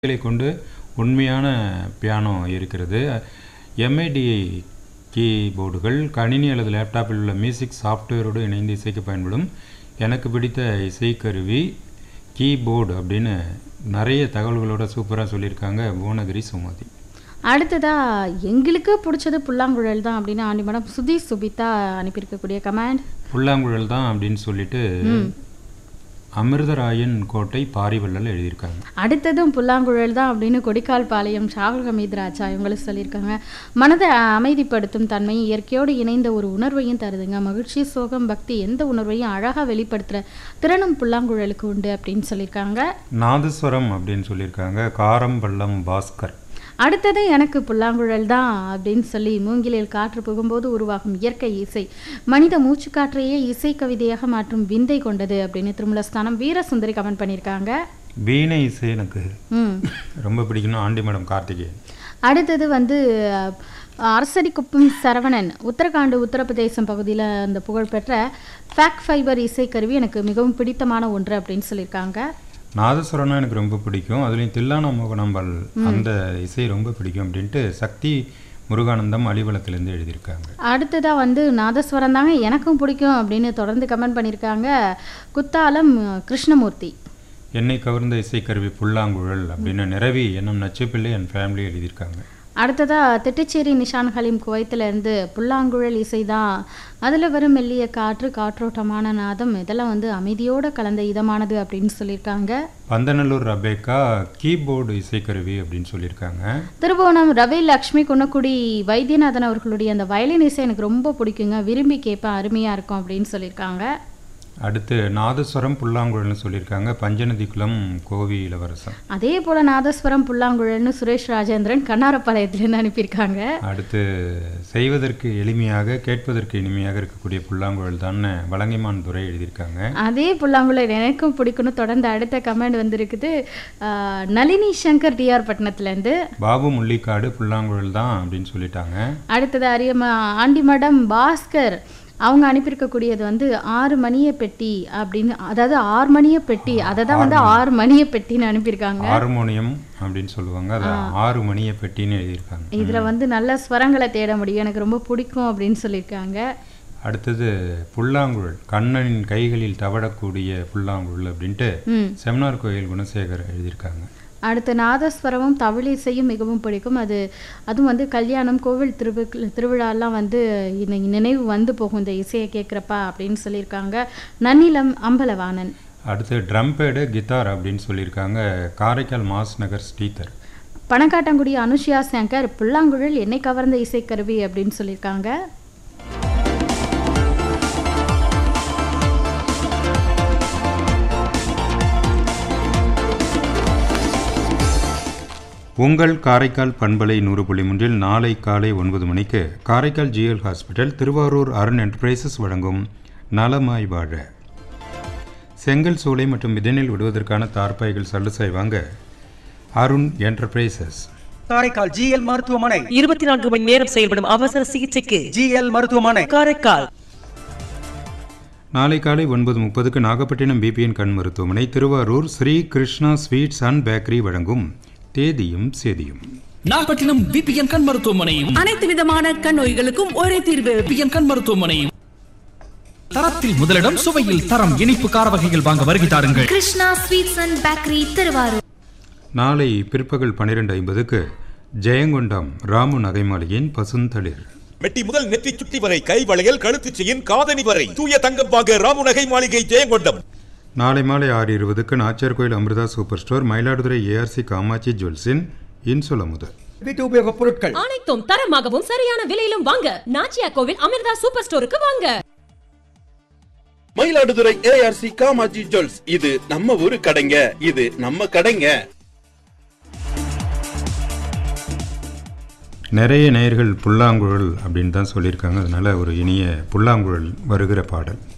களை கொண்டு உண்மையான பியானோ இருக்கிறது எம்ஐடிஐ கீபோர்டுகள் கணினி அல்லது லேப்டாப்பில் உள்ள மியூசிக் சாஃப்ட்வேரோடு இணைந்து இசைக்க பயன்படும் எனக்கு பிடித்த இசைக்கருவி கீபோர்டு அப்படின்னு நிறைய தகவல்களோட சூப்பராக சொல்லியிருக்காங்க புவனகிரி சுமதி அடுத்ததா எங்களுக்கு பிடிச்சது புல்லாங்குழல் தான் அப்படின்னு ஆண்டி மேடம் சுதி சுபிதா அனுப்பியிருக்கக்கூடிய கமெண்ட் புல்லாங்குழல் தான் அப்படின்னு சொல்லிட்டு அமிர்தராயன் கோட்டை பாரிவள்ளல் எழுதியிருக்காங்க அடுத்ததும் புல்லாங்குழல் தான் அப்படின்னு கொடிக்கால் பாளையம் ஷாகுல் ஹமீத் ராஜா இவங்களும் சொல்லியிருக்காங்க மனதை அமைதிப்படுத்தும் தன்மை இயற்கையோடு இணைந்த ஒரு உணர்வையும் தருதுங்க மகிழ்ச்சி சோகம் பக்தி எந்த உணர்வையும் அழகாக வெளிப்படுத்துகிற திறனும் புல்லாங்குழலுக்கு உண்டு அப்படின்னு சொல்லியிருக்காங்க நாதஸ்வரம் அப்படின்னு சொல்லியிருக்காங்க காரம்பள்ளம் பாஸ்கர் அடுத்தது எனக்கு புல்லாங்குழல் தான் அப்படின்னு சொல்லி மூங்கிலில் காற்று புகும்போது உருவாகும் இயற்கை இசை மனித மூச்சுக்காற்றையே இசை கவிதையாக மாற்றும் விந்தை கொண்டது அப்படின்னு திருமலஸ்தானம் வீரசுந்தரி கமெண்ட் பண்ணியிருக்காங்க வீணை இசை எனக்கு ம் ரொம்ப பிடிக்கணும் ஆண்டி மேடம் கார்த்திகேயன் அடுத்தது வந்து அஹ், அரசடி குப்பம் சரவணன் உத்தரகாண்ட் உத்தரப்பிரதேசம் பகுதியில் அந்த புகழ்பெற்ற ஃபேக் ஃபைபர் இசைக்கருவி எனக்கு மிகவும் பிடித்தமான ஒன்று அப்படின்னு சொல்லியிருக்காங்க நாதஸ்வரம்னா எனக்கு ரொம்ப பிடிக்கும் அதுலேயும் தில்லானா மோகனாம்பாள் அந்த இசை ரொம்ப பிடிக்கும் அப்படின்ட்டு சக்தி முருகானந்தம் அலிவலத்திலேருந்து எழுதியிருக்காங்க அடுத்ததாக வந்து நாதஸ்வரம் தாங்க எனக்கும் பிடிக்கும் அப்படின்னு தொடர்ந்து கமெண்ட் பண்ணியிருக்காங்க குத்தாலம் கிருஷ்ணமூர்த்தி என்னை கவர்ந்த இசைக்கருவி புல்லாங்குழல் அப்படின்னு நிறவி என்னும் நச்சுப்பிள்ளை என் ஃபேமிலி எழுதியிருக்காங்க அடுத்ததாக திட்டுச்சேரி நிஷான் ஹலீம் குவைத்துல இருந்து புல்லாங்குழல் இசை தான் அதில் வரும் மெல்லிய காற்று காற்றோட்டமான நாதம் இதெல்லாம் வந்து அமைதியோட கலந்த இதமானது அப்படின்னு சொல்லியிருக்காங்க பந்தநல்லூர் ரபேக்கா கீபோர்டு இசைக்கருவி அப்படின்னு சொல்லியிருக்காங்க திருபுவனம் ரவி லக்ஷ்மி குன்னக்குடி வைத்தியநாதன் அவர்களுடைய அந்த வயலின் இசை எனக்கு ரொம்ப பிடிக்குங்க விரும்பி கேட்பேன் அருமையாக இருக்கும் அப்படின்னு சொல்லியிருக்காங்க அடுத்து நாதஸ்வரம் புல்லாங்குழல்னு சொல்லியிருக்காங்க பஞ்சநதி குளம் கோவி இளவரசன் அதே போல் நாதஸ்வரம் புல்லாங்குழல்னு சுரேஷ் ராஜேந்திரன் கண்ணாரப்பாளையத்துலேருந்து அனுப்பியிருக்காங்க அடுத்து செய்வதற்கு எளிமையாக கேட்பதற்கு இனிமையாக இருக்கக்கூடிய புல்லாங்குழல் தான் வலங்கைமான் துறை எழுதியிருக்காங்க அதே புல்லாங்குழல் எனக்கும் பிடிக்கும்னு தொடர்ந்து அடுத்த கமெண்ட் வந்திருக்குது ஆஹ், நளினி சங்கர் டிஆர் பட்டணத்துலேருந்து பாபு முள்ளிக்காடு புல்லாங்குழல் தான் அப்படின்னு சொல்லிட்டாங்க அடுத்தது அரியம ஆண்டிமடம் பாஸ்கர் அவங்க அனுப்பியிருக்கக்கூடியது வந்து ஆறு மணிய பெட்டி அப்படின்னு அதாவது ஆறு மணிய பெட்டி அதை தான் வந்து ஆறு மணிய பெட்டின்னு அனுப்பியிருக்காங்க ஹார்மோனியம் அப்படின்னு சொல்லுவாங்க அது ஆறு மணியை பெட்டின்னு எழுதியிருக்காங்க இதில் வந்து நல்ல ஸ்வரங்களை தேட முடியும் எனக்கு ரொம்ப பிடிக்கும் அப்படின்னு சொல்லியிருக்காங்க அடுத்தது புல்லாங்குழல் கண்ணனின் கைகளில் தவழக்கூடிய புல்லாங்குழல் அப்படின்ட்டு ம் செமினார் கோயில் குணசேகர் எழுதியிருக்காங்க அடுத்து நாதஸ்வரமும் தமிழிசையும் மிகவும் பிடிக்கும் அது அதுவும் வந்து கல்யாணம் கோவில் திருவி திருவிழாலாம் வந்து இன்னைக்கு நினைவு வந்து போகும் இந்த இசையை கேட்குறப்பா அப்படின்னு சொல்லியிருக்காங்க நன்னிலம் அம்பலவாணன் அடுத்து ட்ரம் பேடு கித்தார் அப்படின்னு சொல்லியிருக்காங்க காரைக்கால் மாஸ் நகர் ஸ்ரீதர் பணக்காட்டங்குடி அனுஷியா சங்கர் புல்லாங்குழல் என்னை கவர்ந்த இசைக்கருவி அப்படின்னு சொல்லியிருக்காங்க உங்கள் காரைக்கால் பண்பலை நூறு புள்ளி மூன்றில் நாளை காலை ஒன்பது மணிக்கு Karaikal GL hospital Thiruvarur Arun enterprises வழங்கும் நலமாய் வாழ செங்கல் சூளை மற்றும் இதனில் விடுவதற்கான தார்பாய்கள் சல்லுசாய் வாங்க அருண் என்டர்பிரைசஸ் காரைக்கால் ஜிஎல் மருத்துவமனை இருபத்தி நான்கு மணி நேரம் செயல்படும் அவசர சிகிச்சைக்கு ஜிஎல் மருத்துவமனை காரைக்கால் நாளை காலை ஒன்பது முப்பதுக்கு நாகப்பட்டினம் பிபிஎன் கண் மருத்துவமனை Thiruvarur Sri Krishna sweets and bakery வழங்கும் தேதியும் சேதியும் நாகப்பட்டினம் பிபிஎன் கண் மருத்துவமனையும் அனைத்து விதமான கண் நோய்களுக்கும் ஒரே தீர்வு பிபிஎன் கண் மருத்துவமனையும் தரத்தில் முதலிடம் சுவையில் தரம் இனிப்பு கார வகைகள் வாங்க வருகை தாருங்கள் Krishna sweets and bakery Thiruvarur நாளை பிற்பகல் பன்னிரெண்டு ஐம்பதுக்கு ஜெயங்கொண்டம் ராமு நகைமாளிகையின் பசுந்தளிர் மெட்டி முதல் நெற்றி சுட்டி வரை கை வளையல் கழுத்துச் செயின் காதணி வரை தூய தங்கம் வாங்க ராமுநகை மாளிகை ஜெயங்கொண்டம் நாளை மாலை ஆறு இருபதுக்கு Nachiyar Koil Amirtha super store Mayiladuthurai ARC Kamatchi ஜுவல்ஸின் இன்சொல முதல் வீட்டு உபயோகப் பொருட்கள் அனைத்தும் தரமாகவும் சரியான விலையிலும் வாங்க நாச்சியா கோவில் அமிர்தா சூப்பர் ஸ்டோருக்கு வாங்க மயிலாடுதுறை ஏஆர்சி காமாஜி ஜுவல்ஸ் இது நம்ம ஊரு கடைங்க இது நம்ம கடைங்க நிறைய நேயர்கள் புல்லாங்குழல் அப்படின்னு தான் சொல்லியிருக்காங்க அதனால ஒரு இனிய புல்லாங்குழல் வருகிற பாடல்